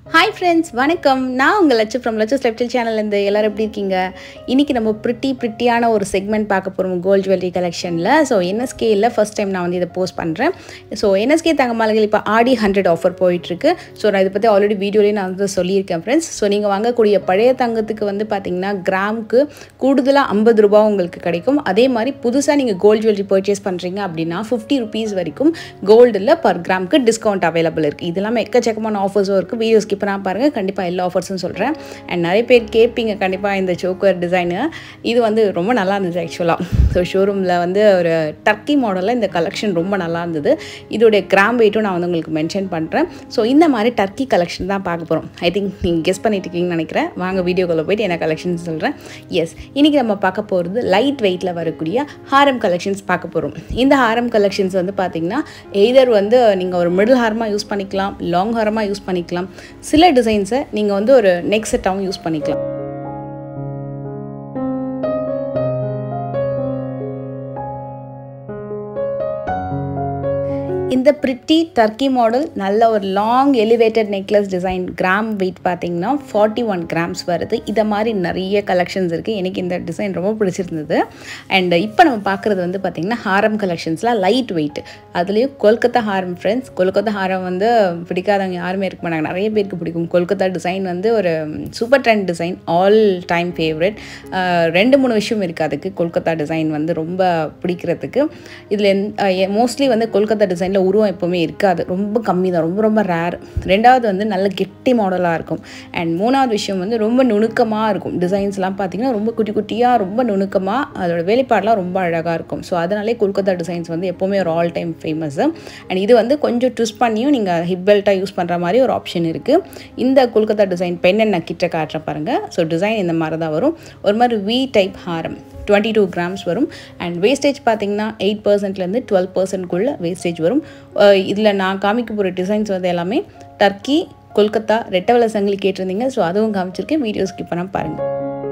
Hi friends வணக்கம் நான் உங்கள் லட்சு ஃப்ரம் லட்சு ஸ்லெப்டில் சேனல்லேருந்து எல்லோரும் எப்படி இருக்கீங்க இன்றைக்கி நம்ம ப்ரிட்டி ப்ரிட்டியான ஒரு செக்மெண்ட் பார்க்க போகிறோம் கோல்ட் ஜுவல்லரி கலெக்ஷனில் ஸோ என்எஸ்கேயில் ஃபஸ்ட் டைம் நான் வந்து இதை போஸ்ட் பண்ணுறேன் ஸோ என்எஸ்கே தங்க மாலைகள் இப்போ ஆடி ஹண்ட்ரட் ஆஃபர் போயிட்டுருக்கு ஸோ நான் இதை பற்றி ஆல்ரெடி வீடியோலேயே நான் வந்து சொல்லியிருக்கேன் ஃப்ரெண்ட்ஸ் ஸோ நீங்கள் வாங்கக்கூடிய பழைய தங்கத்துக்கு வந்து பார்த்தீங்கன்னா கிராமுக்கு கூடுதலாக ஐம்பது ரூபா உங்களுக்கு கிடைக்கும் அதே மாதிரி புதுசாக நீங்கள் கோல்ட் ஜுவல்லரி பர்ச்சேஸ் பண்ணுறீங்க அப்படின்னா ஃபிஃப்டி ருபீஸ் வரைக்கும் கோல்டில் பர் கிராமுக்கு டிஸ்கவுண்ட் அவைலபிள் இருக்குது இது இல்லாமல் எக்கச்சக்கமான ஆஃபர்ஸும் இருக்குது வீடியோ ஸ்கிப் பண்ணால் பாருங்கள் கண்டிப்பாக எல்லா ஆஃபர்ஸும் சொல்கிறேன் அண்ட் நிறைய பேர் கேட்பீங்க கண்டிப்பாக இந்த சோக்கர் டிசைனு இது வந்து ரொம்ப நல்லா இருந்துச்சு ஆக்சுவலாக ஸோ ஷோரூமில் வந்து ஒரு டர்க்கி மாடலில் இந்த கலெக்ஷன் ரொம்ப நல்லா இருந்தது இதோடைய கிராம் வெயிட்டும் நான் வந்து உங்களுக்கு மென்ஷன் பண்ணுறேன் ஸோ இந்த மாதிரி டர்க்கி கலெக்ஷன் தான் பார்க்க போகிறோம் ஐ திங்க் நீங்கள் கெஸ் பண்ணிட்டு இருக்கீங்கன்னு நினைக்கிறேன் வாங்க வீடியோக்குள்ளே போயிட்டு என்ன கலெக்ஷன் சொல்கிறேன் எஸ் இன்றைக்கி நம்ம பார்க்க போகிறது லைட் வெயிட்டில் வரக்கூடிய ஹாரம் கலெக்ஷன்ஸ் பார்க்க போகிறோம் இந்த ஹாரம் கலெக்ஷன்ஸ் வந்து பார்த்திங்கன்னா எய்தர் வந்து நீங்கள் ஒரு மிடில் ஹாரமாக யூஸ் பண்ணிக்கலாம் லாங் ஹாரமாக யூஸ் பண்ணிக்கலாம் சில டிசைன்ஸை நீங்கள் வந்து ஒரு நெக் செட்டாகவும் யூஸ் பண்ணிக்கலாம் இந்த ப்ரிட்டி டர்க்கி மாடல் நல்ல ஒரு long elevated necklace design gram weight பார்த்தீங்கன்னா ஃபார்ட்டி ஒன் கிராம்ஸ் வருது இதை மாதிரி நிறைய கலெக்ஷன்ஸ் இருக்குது எனக்கு இந்த டிசைன் ரொம்ப பிடிச்சிருந்தது அண்ட் இப்போ நம்ம பார்க்குறது வந்து பார்த்திங்கன்னா ஹாரம் கலெக்ஷன்ஸில் லைட் வெயிட் அதுலேயும் கொல்கத்தா ஹாரம் ஃப்ரெண்ட்ஸ் கொல்கத்தா ஹாரம் வந்து பிடிக்காதவங்க யாருமே இருக்க மாட்டாங்க நிறைய பேருக்கு பிடிக்கும் கொல்கத்தா டிசைன் வந்து ஒரு super trend design all time favourite ரெண்டு மூணு விஷயம் இருக்குது அதுக்கு கொல்கத்தா டிசைன் வந்து ரொம்ப பிடிக்கிறதுக்கு இதில் மோஸ்ட்லி வந்து கொல்கத்தா டிசைனில் உருவம் எப்போவுமே இருக்காது ரொம்ப கம்மி தான் ரொம்ப ரொம்ப ரேர் ரெண்டாவது வந்து நல்ல கெட்டி மாடலாக இருக்கும் அண்ட் மூணாவது விஷயம் வந்து ரொம்ப நுணுக்கமாக இருக்கும் டிசைன்ஸ்லாம் பார்த்திங்கன்னா ரொம்ப குட்டி குட்டியாக ரொம்ப நுணுக்கமாக அதோட வேலைப்பாடெலாம் ரொம்ப அழகாக இருக்கும் ஸோ அதனாலே கொல்கத்தா டிசைன்ஸ் வந்து எப்போவுமே ஒரு ஆல் டைம் ஃபேமஸ்ஸு அண்ட் இது வந்து கொஞ்சம் ட்விஸ்ட் பண்ணியும் நீங்கள் ஹிப் பெல்ட்டாக யூஸ் பண்ணுற மாதிரி ஒரு ஆப்ஷன் இருக்குது இந்த கொல்கத்தா டிசைன் பென் நான் கிட்ட காட்டுற பாருங்கள் ஸோ டிசைன் இந்த மாதிரி தான் வரும் ஒரு மாதிரி வி டைப் ஹாரம் டுவெண்ட்டி டூ கிராம்ஸ் வரும் அண்ட் வேஸ்டேஜ் பார்த்தீங்கன்னா எயிட் பர்சன்ட்லேருந்து டுவெல் பர்சன்ட்குள்ளே வேஸ்டேஜ் வரும் இதில் நான் காமிக்க போகிற டிசைன்ஸ் வந்து எல்லாமே டர்க்கி கொல்கத்தா ரெட்டவலை சங்கிலி கேட்டிருந்தீங்க ஸோ அதுவும் காமிச்சிருக்கேன் வீடியோ ஸ்கிப் பண்ணால் பாருங்கள்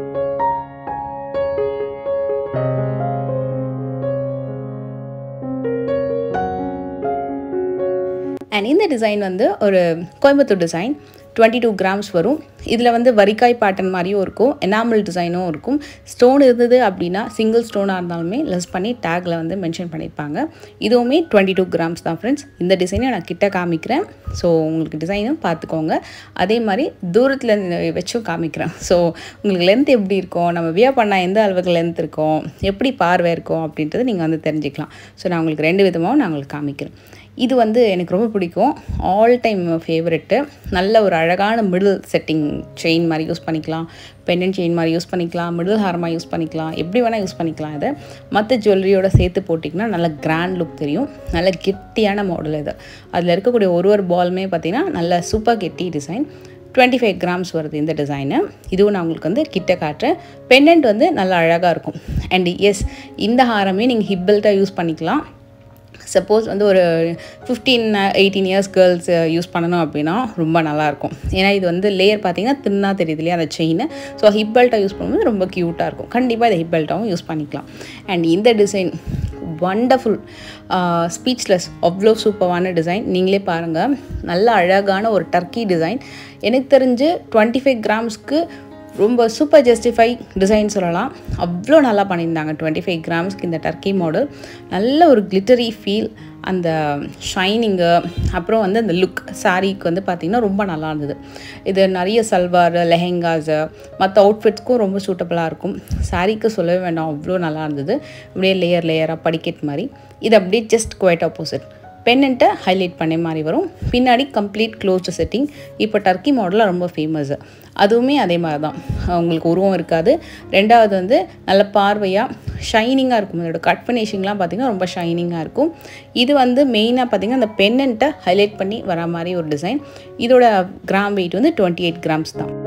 அண்ட் இந்த டிசைன் வந்து ஒரு Coimbatore design twenty two grams வரும் இதில் வந்து வரிக்காய் பேட்டர்ன் மாதிரியும் இருக்கும் எனாமல் டிசைனும் இருக்கும் ஸ்டோன் இருந்தது அப்படின்னா சிங்கிள் ஸ்டோனாக இருந்தாலுமே லெஸ் பண்ணி டேக்கில் வந்து மென்ஷன் பண்ணியிருப்பாங்க இதுவுமே டுவெண்ட்டி டூ கிராம்ஸ் தான் ஃப்ரெண்ட்ஸ் இந்த டிசைனையும் நான் கிட்ட காமிக்கிறேன் ஸோ உங்களுக்கு டிசைனும் பார்த்துக்கோங்க அதே மாதிரி தூரத்தில் வச்சும் காமிக்கிறேன் ஸோ உங்களுக்கு லென்த் எப்படி இருக்கும் நம்ம வியர் பண்ணால் எந்த அளவுக்கு லென்த் இருக்கும் எப்படி பார்வை இருக்கும் அப்படின்றது நீங்கள் வந்து தெரிஞ்சுக்கலாம் ஸோ நான் உங்களுக்கு ரெண்டு விதமாகவும் நான் உங்களுக்கு காமிக்கிறேன் இது வந்து எனக்கு ரொம்ப பிடிக்கும் ஆல் டைம் ஃபேவரெட்டு நல்ல ஒரு அழகான மிடில் செட்டிங் செயின் மாதிரி யூஸ் பண்ணிக்கலாம் பெண்டன் செயின் மாதிரி யூஸ் பண்ணிக்கலாம் மிடில் ஹாரமாக யூஸ் பண்ணிக்கலாம் எப்படி வேணால் யூஸ் பண்ணிக்கலாம் இதை மற்ற ஜுவல்லரியோட சேர்த்து போட்டிங்கன்னா நல்ல கிராண்ட் லுக் தெரியும் நல்ல கெட்டியான மாடல் இது அதில் இருக்கக்கூடிய ஒரு ஒரு பாலுமே பார்த்திங்கன்னா நல்ல சூப்பர் கெட்டி டிசைன் டுவெண்ட்டி ஃபைவ் கிராம்ஸ் வருது இந்த டிசைனு இதுவும் நான் உங்களுக்கு வந்து கிட்ட காட்டுறேன் பெண்டன்ட் வந்து நல்லா அழகாக இருக்கும் அண்ட் எஸ் இந்த ஹாரமே நீங்கள் ஹிப்பல்ட்டாக யூஸ் பண்ணிக்கலாம் சப்போஸ் வந்து ஒரு fifteen eighteen years girls use பண்ணணும் அப்படின்னா ரொம்ப நல்லாயிருக்கும் ஏன்னா இது வந்து லேயர் பார்த்தீங்கன்னா தின்னா தெரியுது இல்லையா அந்த செயின் ஸோ ஹிப் பெல்ட்டாக யூஸ் பண்ணும்போது ரொம்ப க்யூட்டாக இருக்கும் கண்டிப்பாக இதை ஹிப் பெல்ட்டாகவும் யூஸ் பண்ணிக்கலாம் அண்ட் இந்த டிசைன் வண்டர்ஃபுல் ஸ்பீச்லெஸ் அவ்வளோ சூப்பரான டிசைன் நீங்களே பாருங்கள் நல்ல அழகான ஒரு டர்க்கி டிசைன் எனக்கு தெரிஞ்சு டுவெண்ட்டி ஃபைவ் கிராம்ஸ்க்கு ரொம்ப சூப்பர் ஜஸ்டிஃபை டிசைன் சொல்லலாம் அவ்வளோ நல்லா பண்ணியிருந்தாங்க டுவெண்ட்டி ஃபைவ் கிராம்ஸ்க்கு இந்த டர்க்கி மாடல் நல்ல ஒரு கிளிட்டரி ஃபீல் அந்த ஷைனிங்கு அப்புறம் வந்து அந்த லுக் சாரீக்கு வந்து பார்த்திங்கன்னா ரொம்ப நல்லா இருந்தது இது நிறைய சல்வார் லெஹெங்காஸு மற்ற அவுட்ஃபிட்ஸ்க்கும் ரொம்ப சூட்டபுளாக இருக்கும் சாரீக்கு சொல்லவே வேண்டாம் அவ்வளோ நல்லா இருந்தது அப்படியே லேயர் லேயராக படிக்கட் மாதிரி இது அப்படியே ஜஸ்ட் குவைட் ஆப்போசிட் பென்னண்ட்டை ஹைலைட் பண்ண மாதிரி வரும் பின்னாடி கம்ப்ளீட் க்ளோஸ்டு செட்டிங் இப்போ டர்க்கி மாடலில் ரொம்ப ஃபேமஸ்ஸு அதுவுமே அதே மாதிரி தான் உங்களுக்கு உருவம் இருக்காது ரெண்டாவது வந்து நல்ல பார்வையாக ஷைனிங்காக இருக்கும் இதோட கட் ஃபினிஷிங்லாம் பார்த்திங்கன்னா ரொம்ப ஷைனிங்காக இருக்கும் இது வந்து மெயினாக பார்த்திங்கன்னா அந்த பென்னண்ட்டை ஹைலைட் பண்ணி வர மாதிரி ஒரு டிசைன் இதோட கிராம் வெயிட் வந்து டுவெண்ட்டி எயிட் கிராம்ஸ் தான்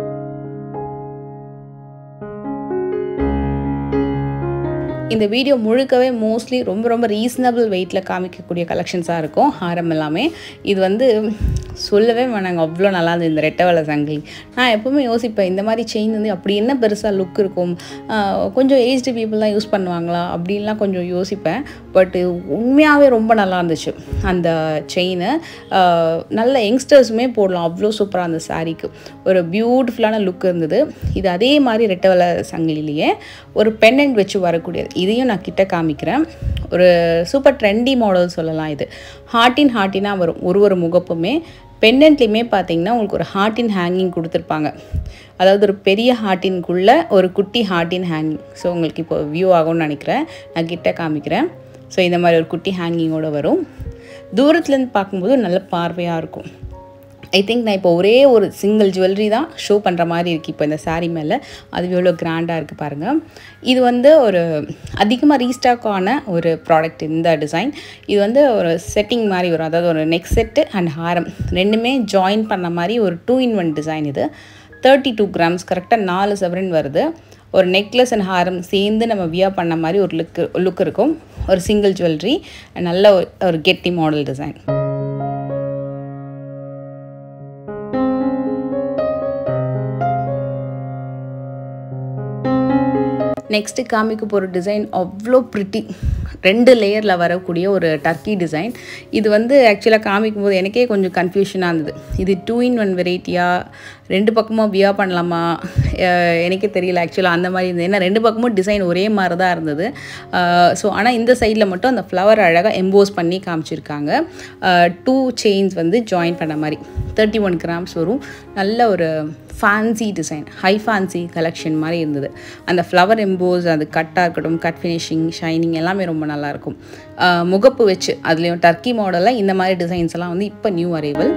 இந்த வீடியோ முழுக்கவே மோஸ்ட்லி ரொம்ப ரொம்ப ரீசனபிள் வெயிட்டில் காமிக்கக்கூடிய கலெக்ஷன்ஸாக இருக்கும் ஹாரம் எல்லாமே இது வந்து சொல்லவே வேணாங்க அவ்வளோ நல்லா இருந்தது இந்த ரெட்டை வேலை சங்கிலி நான் எப்போவுமே யோசிப்பேன் இந்த மாதிரி செயின் வந்து அப்படி என்ன பெருசாக லுக் இருக்கும் ஆஹ் கொஞ்சம் ஏஜ்டு பீப்புள் தான் யூஸ் பண்ணுவாங்களா அப்படின்லாம் கொஞ்சம் யோசிப்பேன் பட்டு உண்மையாகவே ரொம்ப நல்லா இருந்துச்சு அந்த செயின் நல்ல யங்ஸ்டர்ஸுமே போடலாம் அவ்வளோ சூப்பராக அந்த சாரீக்கு ஒரு பியூட்டிஃபுல்லான லுக் இருந்தது இது அதே மாதிரி ரெட்டை வேலை சங்கிலிலேயே ஒரு பெண்ணண்ட் வச்சு வரக்கூடியது இதையும் நான் கிட்ட காமிக்கிறேன் ஒரு சூப்பர் ட்ரெண்டி மாடல் சொல்லலாம் இது ஹார்ட்டின் ஹார்ட்டினாக வரும் ஒரு ஒரு முகப்புமே பெண்டன்ட்லேயுமே பார்த்தீங்கன்னா உங்களுக்கு ஒரு ஹார்ட்டின் ஹேங்கிங் கொடுத்துருப்பாங்க அதாவது ஒரு பெரிய ஹார்ட்டின்குள்ளே ஒரு குட்டி ஹார்ட்டின் ஹேங்கிங் ஸோ உங்களுக்கு இப்போ வியூ ஆகும்னு நினைக்கிறேன் நான் கிட்ட காமிக்கிறேன் ஸோ இந்த மாதிரி ஒரு குட்டி ஹேங்கிங்கோடு வரும் தூரத்துலேருந்து பார்க்கும்போது நல்ல பார்வையாக இருக்கும் ஐ திங்க் நான் இப்போ ஒரே ஒரு சிங்கிள் ஜுவல்லரி தான் ஷோ பண்ணுற மாதிரி இருக்குது இப்போ இந்த saree மேலே அது எவ்வளோ கிராண்டாக இருக்குது பாருங்கள் இது வந்து ஒரு அதிகமாக ரீஸ்டாக் ஆன ஒரு ப்ராடக்ட் இந்த டிசைன் இது வந்து ஒரு செட்டிங் மாதிரி வரும் அதாவது ஒரு நெக் செட்டு அண்ட் ஹாரம் ரெண்டுமே ஜாயின் பண்ண மாதிரி ஒரு டூ இன் ஒன் டிசைன் இது தேர்ட்டி டூ கிராம்ஸ் கரெக்டாக நாலு செவரன் வருது ஒரு நெக்லஸ் அண்ட் ஹாரம் சேர்ந்து நம்ம வியா பண்ண மாதிரி ஒரு லுக் லுக் இருக்கும் ஒரு சிங்கிள் ஜுவல்லரி நல்ல ஒரு- ஒரு கெட்டி மாடல் டிசைன் நெக்ஸ்ட்டு காமிக்க போகிற டிசைன் அவ்வளோ ப்ரிட்டி ரெண்டு லேயரில் வரக்கூடிய ஒரு டர்க்கி டிசைன் இது வந்து ஆக்சுவலாக காமிக்கும் போது எனக்கே கொஞ்சம் கன்ஃபியூஷனாக இருந்தது இது டூ இன் ஒன் வெரைட்டியா ரெண்டு பக்கமும் வியா பண்ணலாமா அஹ் எனக்கே தெரியல ஆக்சுவலாக அந்த மாதிரி இருந்தது ஏன்னா ரெண்டு பக்கமும் டிசைன் ஒரே மாதிரி தான் இருந்தது ஸோ ஆனால் இந்த சைடில் மட்டும் அந்த ஃப்ளவர் அழகாக எம்போஸ் பண்ணி காமிச்சிருக்காங்க டூ செயின்ஸ் வந்து ஜாயின் பண்ண மாதிரி தேர்ட்டி ஒன் கிராம்ஸ் வரும் நல்ல ஒரு fancy design high fancy collection மாதிரி இருந்தது அந்த ஃப்ளவர் எம்போஸ் அது கட்டாக இருக்கட்டும் கட் ஃபினிஷிங் ஷைனிங் எல்லாமே ரொம்ப நல்லாயிருக்கும் முகப்பு வச்சு அதுலேயும் டர்க்கி மாடலில் இந்த மாதிரி டிசைன்ஸ் எல்லாம் வந்து இப்போ நியூ அரைவல்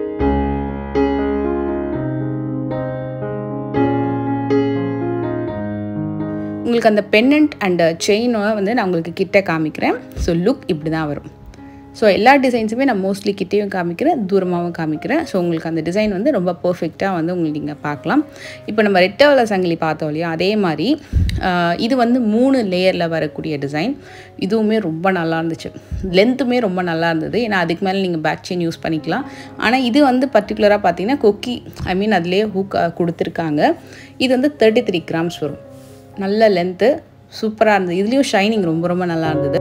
உங்களுக்கு அந்த பென்னண்ட் அண்ட் செயினோட வந்து நான் உங்களுக்கு கிட்ட காமிக்கிறேன் ஸோ லுக் இப்படி தான் வரும் ஸோ எல்லா டிசைன்ஸுமே நான் மோஸ்ட்லி கிட்டேயும் காமிக்கிறேன் தூரமாகவும் காமிக்கிறேன் ஸோ உங்களுக்கு அந்த டிசைன் வந்து ரொம்ப பர்ஃபெக்டாக வந்து உங்களுக்கு நீங்கள் பார்க்கலாம் இப்போ நம்ம ரெட்டவல சங்கிலி பார்த்தோம் இல்லையா அதே மாதிரி ஆஹ், இது வந்து மூணு லேயரில் வரக்கூடிய டிசைன் இதுவுமே ரொம்ப நல்லா இருந்துச்சு லென்த்துமே ரொம்ப நல்லா இருந்தது ஏன்னா அதுக்கு மேலே நீங்கள் பேக் செயின் யூஸ் பண்ணிக்கலாம் ஆனால் இது வந்து பர்டிகுலராக பார்த்தீங்கன்னா கொக்கி ஐ மீன் அதுலேயே ஹூக் கொடுத்துருக்காங்க இது வந்து தேர்ட்டி த்ரீ கிராம்ஸ் வரும் நல்ல லென்த்து சூப்பராக இருந்தது இதுலேயும் ஷைனிங் ரொம்ப ரொம்ப நல்லா இருந்தது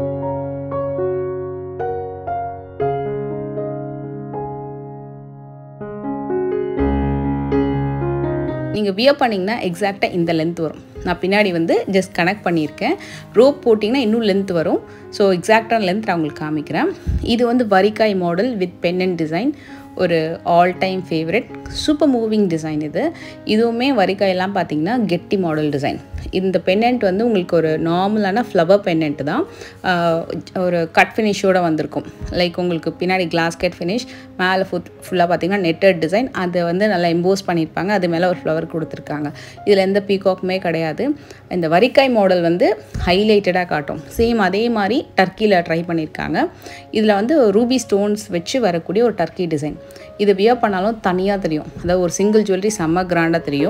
நீங்கள் வியர் பண்ணிங்கன்னா எக்ஸாக்டாக இந்த லென்த் வரும் நான் பின்னாடி வந்து ஜஸ்ட் கனெக்ட் பண்ணியிருக்கேன் ரோப் போட்டிங்கன்னா இன்னும் லென்த் வரும் ஸோ எக்ஸாக்டான லென்த் நான் உங்களுக்கு காமிக்கிறேன் இது வந்து வரிக்காய் model with pen and design ஒரு all time favourite super moving design இது இதுவுமே வரிக்காயெல்லாம் பார்த்தீங்கன்னா கெட்டி மாடல் டிசைன் இந்த பென்னண்ட் வந்து உங்களுக்கு ஒரு நார்மலான ஃப்ளவர் பென்னண்ட் தான் ஆஹ் ஒரு கட் ஃபினிஷோட வந்திருக்கும் லைக் உங்களுக்கு பின்னாடி கிளாஸ் கட் ஃபினிஷ் மேலே ஃபுட் ஃபுல்லாக பார்த்தீங்கன்னா நெட்டட் டிசைன் அதை வந்து நல்லா எம்போஸ் பண்ணியிருப்பாங்க அது மேலே ஒரு ஃப்ளவர் கொடுத்துருக்காங்க இதில் எந்த பீகாக்குமே கிடையாது இந்த வரிக்காய் மாடல் வந்து ஹைலைட்டடாக காட்டும் சேம் அதே மாதிரி டர்க்கியில் ட்ரை பண்ணியிருக்காங்க இதில் வந்து ரூபி ஸ்டோன்ஸ் வச்சு வரக்கூடிய ஒரு டர்க்கி டிசைன் இது வியர் பண்ணாலும் தனியாக தெரியும் அதாவது ஒரு சிங்கிள் ஜுவல்லரி செம்ம கிராண்டாக தெரியும்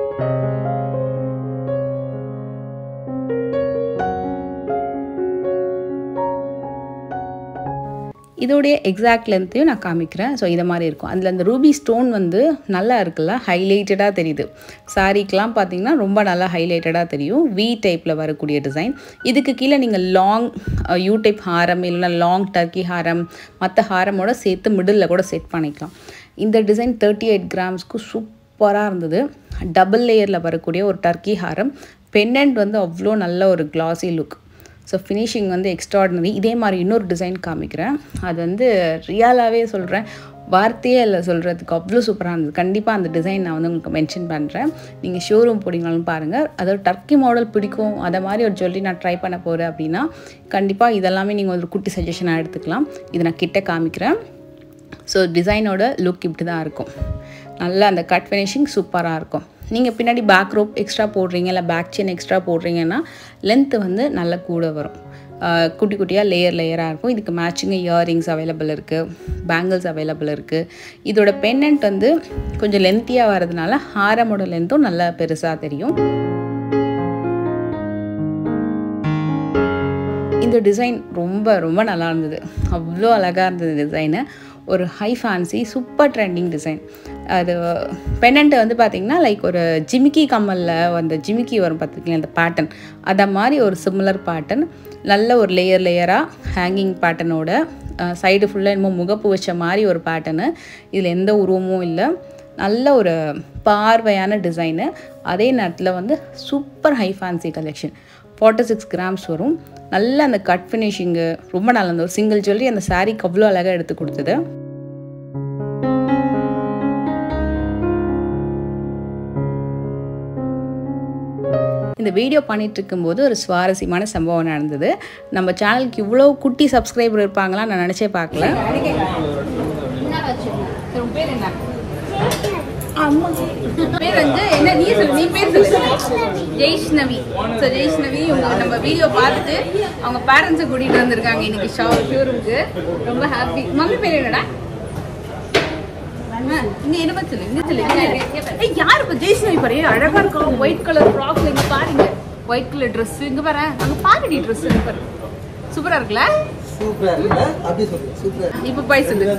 இதோடைய எக்ஸாக்ட் லென்த்தையும் நான் காமிக்கிறேன் ஸோ இதை மாதிரி இருக்கும் அதில் அந்த ரூபி ஸ்டோன் வந்து நல்லா இருக்குல்ல ஹைலைட்டடாக தெரியுது சாரீக்கெலாம் பார்த்தீங்கன்னா ரொம்ப நல்லா ஹைலைட்டடாக தெரியும் வி டைப்பில் வரக்கூடிய டிசைன் இதுக்கு கீழே நீங்கள் லாங் யூ டைப் ஹாரம் இல்லைன்னா லாங் டர்க்கி ஹாரம் மற்ற ஹாரமோட சேர்த்து மிடில் கூட செட் பண்ணிக்கலாம் இந்த டிசைன் தேர்ட்டி எயிட் கிராம்ஸ்க்கு சூப்பராக இருந்தது டபுள் லேயரில் வரக்கூடிய ஒரு டர்க்கி ஹாரம் பென்னண்ட் வந்து அவ்வளோ நல்ல ஒரு கிளாசி லுக் ஸோ ஃபினிஷிங் வந்து எக்ஸ்ட்ராடினரி இதே மாதிரி இன்னொரு டிசைன் காமிக்கிறேன் அது வந்து ரியாலாகவே சொல்கிறேன் வார்த்தையே இல்லை சொல்கிறதுக்கு அவ்வளோ சூப்பராக இருந்தது கண்டிப்பாக அந்த டிசைன் நான் வந்து உங்களுக்கு மென்ஷன் பண்ணுறேன் நீங்கள் ஷோரூம் போனீங்கனாலும் பாருங்கள் அதாவது டர்க்கி மாடல் பிடிக்கும் அதை மாதிரி ஒரு ஜுவல்லரி நான் ட்ரை பண்ண போகிறேன் அப்படின்னா கண்டிப்பாக இதெல்லாமே நீங்கள் ஒரு குட்டி சஜஷனாக எடுத்துக்கலாம் இதை நான் கிட்ட காமிக்கிறேன் ஸோ டிசைனோட லுக் இப்படி தான் இருக்கும் நல்லா அந்த கட் ஃபினிஷிங் சூப்பராக இருக்கும் நீங்கள் பின்னாடி பேக் ரோப் எக்ஸ்ட்ரா போடுறீங்க இல்லை பேக் செயின் எக்ஸ்ட்ரா போடுறீங்கன்னா லென்த்து வந்து நல்ல கூட வரும் ஆஹ் குட்டி குட்டியாக லேயர் லேயராக இருக்கும் இதுக்கு மேட்சிங்கு இயரிங்ஸ் அவைலபிள் இருக்குது பேங்கிள்ஸ் அவைலபிள் இருக்குது இதோட பென்னண்ட் வந்து கொஞ்சம் லென்த்தியாக வரதுனால ஹாரமோட லென்த்தும் நல்லா பெருசாக தெரியும் இந்த டிசைன் ரொம்ப ரொம்ப நல்லா இருந்தது அவ்வளோ அழகாக இருந்தது டிசைனு ஒரு high fancy super trending design அது பெனண்ட்டு வந்து பார்த்திங்கன்னா லைக் ஒரு ஜிமிக்கி கம்மலில் அந்த ஜிமிக்கி வரும் பார்த்துருக்கீங்க அந்த பேட்டர்ன் அதை மாதிரி ஒரு சிமிலர் பேட்டர்ன் நல்ல ஒரு லேயர் லேயராக ஹேங்கிங் பேட்டர்னோட சைடு ஃபுல்லாக என்னமோ முகப்பு வச்ச மாதிரி ஒரு பேட்டர்னு இதில் எந்த உருவமும் இல்லை நல்ல ஒரு பார்வையான டிசைனு அதே நேரத்தில் வந்து super high fancy collection forty six grams வரும் நல்ல அந்த கட் ஃபினிஷிங்கு ரொம்ப நல்லா இருந்தது ஒரு சிங்கிள் ஜுவல்லரி அந்த சாரீக்கு அவ்வளோ அழகாக எடுத்து கொடுத்தது இந்த வீடியோ பண்ணிட்டு இருக்கும்போது ஒரு சுவாரஸ்யமான சம்பவம் நடந்தது நம்ம சேனலுக்கு இவ்வளோ குட்டி சப்ஸ்கிரைபர் இருப்பாங்களா நான் நினச்சே பார்க்கல பேர் என்ன பேர் வந்து என்ன நீ சொல்லு நீ பேர் சொல்லு ஜெய்ஷ்ணவி ஸோ ஜெய்ஷ்ணவி உங்க நம்ம வீடியோ பார்த்துட்டு அவங்க பேரண்ட்ஸை கூட்டிகிட்டு வந்திருக்காங்க இன்னைக்கு ஷோ ஷோரூமுக்கு ரொம்ப ஹாப்பி மம்மி பேர் என்னடா அம்மா, இங்க என்ன பத்தி சொல்லு இங்க சொல்லு இங்க இரு. ஏய் யார் இப்ப ஜெய்ஷ்ணவி பாரு அழகா இருக்கா ஒயிட் கலர் ஃப்ராக்ல இங்க பாருங்க ஒயிட் கலர் Dress இங்க பாரு அங்க பாருடி Dress இங்க பாரு சூப்பரா இருக்குல்ல சூப்பரா இருக்குல்ல அப்படி சொல்லு சூப்பரா இப்ப போய் சொல்லு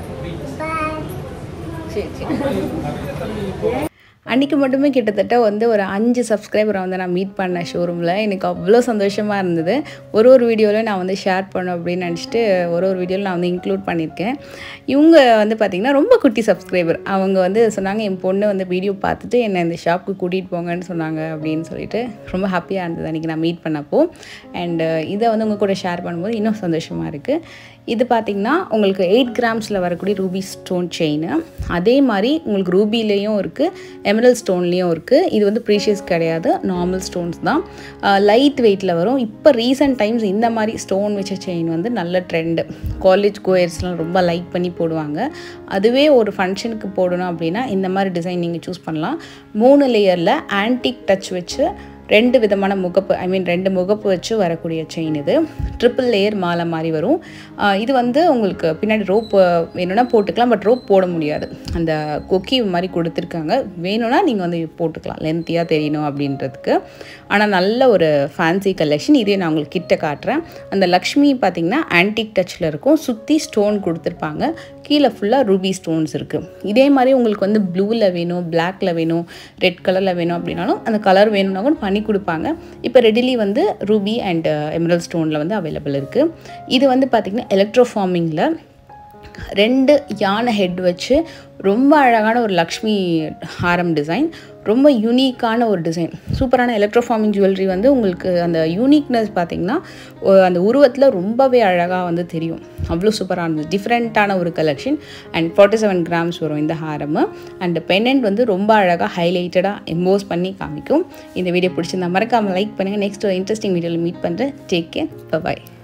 சரி சரி அன்றைக்கி மட்டுமே கிட்டத்தட்ட வந்து ஒரு அஞ்சு சப்ஸ்கிரைபரை வந்து நான் மீட் பண்ணேன் ஷோரூமில் எனக்கு அவ்வளோ சந்தோஷமாக இருந்தது ஒரு ஒரு வீடியோவில் நான் வந்து ஷேர் பண்ணோம் அப்படின்னு நினச்சிட்டு ஒரு ஒரு வீடியோவில் நான் வந்து இன்க்ளூட் பண்ணியிருக்கேன் இவங்க வந்து பார்த்திங்கன்னா ரொம்ப குட்டி சப்ஸ்கிரைபர் அவங்க வந்து சொன்னாங்க என் பொண்ணு வந்து வீடியோ பார்த்துட்டு என்னை இந்த ஷாப்புக்கு கூட்டிகிட்டு போங்கன்னு சொன்னாங்க அப்படின்னு சொல்லிட்டு ரொம்ப ஹாப்பியாக இருந்தது அன்றைக்கி நான் மீட் பண்ணப்போ அண்டு இதை வந்து உங்கள் கூட ஷேர் பண்ணும்போது இன்னும் சந்தோஷமாக இருக்குது இது பார்த்திங்கன்னா உங்களுக்கு எயிட் கிராம்ஸில் வரக்கூடிய ரூபி ஸ்டோன் செயின் அதே மாதிரி உங்களுக்கு ரூபிலேயும் இருக்குது எமரல் ஸ்டோன்லேயும் இருக்குது இது வந்து ப்ரீஷியஸ் கிடையாது நார்மல் ஸ்டோன்ஸ் தான் லைட் வெயிட்டில் வரும் இப்போ ரீசெண்ட் டைம்ஸ் இந்த மாதிரி ஸ்டோன் வச்ச செயின் வந்து நல்ல ட்ரெண்டு காலேஜ் கோயர்ஸ்லாம் ரொம்ப லைக் பண்ணி போடுவாங்க அதுவே ஒரு ஃபங்க்ஷனுக்கு போடணும் அப்படின்னா இந்த மாதிரி டிசைன் நீங்கள் சூஸ் பண்ணலாம் மூணு லேயரில் ஆன்டிக் டச் வச்சு ரெண்டு விதமான முகப்பு ஐ மீன் ரெண்டு முகப்பு வச்சு வரக்கூடிய செயின் இது ட்ரிபிள் லேயர் மாலை மாதிரி வரும் ஆஹ் இது வந்து உங்களுக்கு பின்னாடி ரோப் வேணும்னா போட்டுக்கலாம் பட் ரோப் போட முடியாது அந்த கொக்கி மாதிரி கொடுத்துருக்காங்க வேணும்னா நீங்கள் வந்து போட்டுக்கலாம் லென்த்தியாக தெரியணும் அப்படின்றதுக்கு ஆனால் நல்ல ஒரு ஃபேன்சி கலெக்ஷன் இதே நான் உங்களுக்கு கிட்ட காட்டுறேன் அந்த லக்ஷ்மி பார்த்தீங்கன்னா ஆன்டிக் டச்சில் இருக்கும் சுற்றி ஸ்டோன் கொடுத்துருப்பாங்க கீழே ஃபுல்லாக ரூபி ஸ்டோன்ஸ் இருக்குது இதே மாதிரி உங்களுக்கு வந்து ப்ளூவில் வேணும் பிளாக்ல வேணும் ரெட் கலரில் வேணும் அப்படின்னாலும் அந்த கலர் வேணும்னா கூட பண்ணி கொடுப்பாங்க இப்போ ரெடிலி வந்து ரூபி அண்ட் எமரல் ஸ்டோனில் வந்து அவைலபிள் இருக்குது இது வந்து பார்த்திங்கன்னா எலக்ட்ரோஃபார்மிங்கில் ரெண்டு யானை ஹெட் வச்சு ரொம்ப அழகான ஒரு லக்ஷ்மி ஹாரம் டிசைன் ரொம்ப யூனிக்கான ஒரு டிசைன் சூப்பரான எலக்ட்ரோஃபார்மிங் ஜுவல்லரி வந்து உங்களுக்கு அந்த யூனிக்னஸ் பார்த்தீங்கன்னா ஒ- அந்த உருவத்தில் ரொம்பவே அழகாக வந்து தெரியும் அவ்வளோ சூப்பராக இருந்தது டிஃப்ரெண்ட்டான ஒரு collection and forty seven grams வரும் இந்த ஹாரம் அண்ட் பெனண்ட் வந்து ரொம்ப அழகாக ஹைலைட்டடாக எம்போஸ் பண்ணி காமிக்கும் இந்த வீடியோ பிடிச்சிருந்தா மறக்காமல் லைக் பண்ணுங்கள் நெக்ஸ்ட் ஒரு இன்ட்ரெஸ்டிங் வீடியோவில் மீட் பண்ணுறேன் டேக் கேர் பாய்